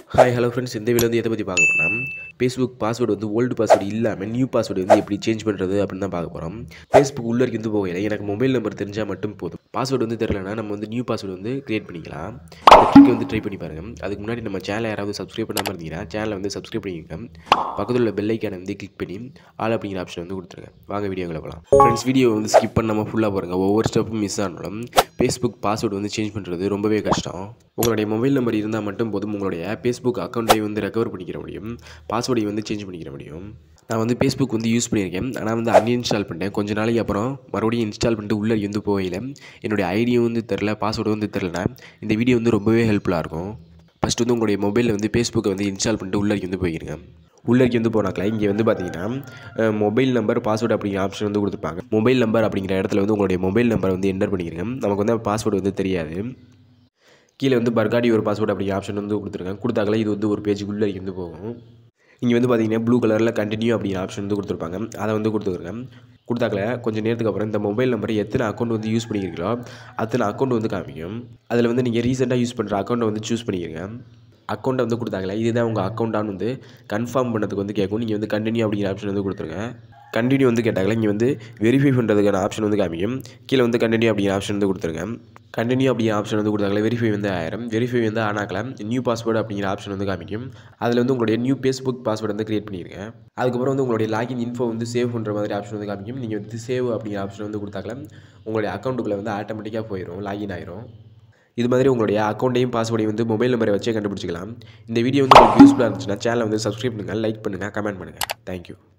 hi hello friends இந்த video வந்து எதை பற்றி பார்க்க போகிறோம் ஃபேஸ்புக் பாஸ்வேர்டு வந்து ஓல்டு பாஸ்வேர்டு இல்லாமல் நியூ பாஸ்வேர்டு வந்து எப்படி சேஞ்ச் பண்ணுறது அப்படின்னு தான் பார்க்க போகிறோம் ஃபேஸ்புக் உள்ளே இருந்து போகையில் எனக்கு மொபைல் நம்பர் தெரிஞ்சால் மட்டும் போதும் பாஸ்வேர்டு வந்து தெரிலனா நம்ம வந்து நியூ பாஸ்வேர்டு வந்து க்ரியேட் பண்ணிக்கலாம் இந்த ட்ரிக் வந்து ட்ரை பண்ணி பாருங்கள் அதுக்கு முன்னாடி நம்ம சேனலை யாராவது சப்ஸ்கிரைப் பண்ணாமல் இருந்தீங்கன்னா சேனலை வந்து சப்ஸ்கிரைப் பண்ணிக்கோங்க பக்கத்தில் உள்ள பெல் ஐக்கானை வந்து கிளிக் பண்ணி ஆல் அப்படிங்கிற ஆப்ஷன் வந்து கொடுத்துருங்க வாங்க வீடியோக்குள்ள போகலாம் ஃப்ரெண்ட்ஸ் வீடியோ வந்து ஸ்கிப் பண்ணாமல் ஃபுல்லாக பாருங்கள் ஒவ்வொரு ஸ்டெப்பும் மிஸ் ஆனாலும் ஃபேஸ்புக் பாஸ்வேர்டு வந்து சேஞ்ச் பண்ணுறது ரொம்பவே கஷ்டம் உங்களுடைய மொபைல் நம்பர் இருந்தால் மட்டும் போதும் உங்களுடைய ஃபேஸ்புக் அக்கௌண்ட்டை வந்து ரெக்கவர் பண்ணிக்கிற முடியும் பாஸ்வேர்டை வந்து சேஞ்ச் பண்ணிக்கிற முடியும் நான் வந்து ஃபேஸ்புக் வந்து யூஸ் பண்ணியிருக்கேன் ஆனால் வந்து அன்இன்ஸ்டால் பண்ணிட்டேன் கொஞ்ச நாளைக்கு அப்புறம் மறுபடியும் இன்ஸ்டால் பண்ணிட்டு உள்ளே வந்து போகையில் என்னுடைய ஐடியும் வந்து தெரில பாஸ்வேர்டு வந்து தெரிலனா இந்த வீடியோ வந்து ரொம்பவே ஹெல்ப்ஃபுல்லாக இருக்கும் ஃபஸ்ட்டு வந்து உங்களுடைய மொபைலில் வந்து ஃபேஸ்புக்கை வந்து இன்ஸ்டால் பண்ணிட்டு உள்ளே வந்து போயிருங்க உள்ளேக்கு வந்து போனாக்கல இங்கே வந்து பார்த்தீங்கன்னா மொபைல் நம்பர் பாஸ்வேர்டு அப்படிங்கிற ஆப்ஷன் வந்து கொடுத்துருப்பாங்க மொபைல் நம்பர் அப்படிங்கிற இடத்துல வந்து உங்களுடைய மொபைல் நம்பரை வந்து என்டர் பண்ணிக்கிறங்க நமக்கு வந்து பாஸ்வேர்டு வந்து தெரியாது கீழே வந்து பர்காடி ஒரு பாஸ்வேர்டு அப்படிங்கிற ஆப்ஷன் வந்து கொடுத்துருக்காங்க கொடுத்தாக்கல இது வந்து ஒரு பேஜுக்கு உள்ளே வந்து போகும் இங்கே வந்து பார்த்தீங்கன்னா ப்ளூ கலரில் கண்டினியூ அப்படிங்கிற ஆப்ஷன் வந்து கொடுத்துருப்பாங்க அதை வந்து கொடுத்துருங்க கொடுத்தாக்கல கொஞ்சம் நேரத்துக்கு அப்புறம் இந்த மொபைல் நம்பர் எத்தனை அக்கௌண்ட் வந்து யூஸ் பண்ணிக்கிறீங்களோ அத்தனை அக்கௌண்ட் வந்து காமிக்கும் அதில் வந்து நீங்கள் ரீசெண்டாக யூஸ் பண்ணுற அக்கௌண்ட்டை வந்து சூஸ் பண்ணிக்கிறீங்க அக்கௌண்ட்டை வந்து கொடுத்தாங்களே இதுதான் உங்கள் அக்கௌண்ட்டான்னு வந்து கன்ஃபார்ம் பண்ணதுக்கு வந்து கேட்கும் நீங்கள் வந்து கண்டினியூ அப்படிங்கிற ஆப்ஷன் வந்து கொடுத்துருங்க கண்டினியூ வந்து கேட்டாங்களே இங்கே வந்து வெரிஃபை பண்ணுறதுக்கான ஆப்ஷன் வந்து காமிக்கும் கீழே வந்து கண்டினியூ அப்படிங்கிற ஆப்ஷன் வந்து கொடுத்துருங்க கண்டினியூ அப்படிங்கிற ஆப்ஷன் வந்து கொடுத்தாங்களே வெரிஃபை வந்து ஆயிரம் வெரிஃபை வந்து ஆனாக்கலாம் நியூ பாஸ்வேர்டு அப்படிங்கிற ஆப்ஷன் வந்து காமிக்கும் அதில் வந்து உங்களுடைய நியூ ஃபேஸ்புக் பாஸ்வேர்டு வந்து கிரியேட் பண்ணிடுங்க அதுக்கப்புறம் வந்து உங்களுடைய லாகின் இன்ஃபோ வந்து சேவ் பண்ணுற மாதிரி ஆப்ஷன் வந்து காமிக்கும் நீங்கள் வந்து சேவ் அப்படிங்கிற ஆப்ஷன் வந்து கொடுத்தாக்கலாம் உங்களுடைய அக்கௌண்ட்டுக்குள்ளே வந்து ஆட்டோமேட்டிக்காக போயிடும் லாகின் ஆயிரும் இது மாதிரி உங்களுடைய அக்கௌண்ட்டையும் பாஸ்வேர்டையும் வந்து மொபைல் நம்பரை வச்சே கண்டுபிடிச்சிக்கலாம் இந்த வீடியோ வந்து உங்களுக்கு யூஸ்ஃபுல்லாக இருந்துச்சுன்னா சேனலை வந்து சப்ஸ்கிரைப் பண்ணுங்கள் லைக் பண்ணுங்கள் கமெண்ட் பண்ணுங்கள் தேங்க்யூ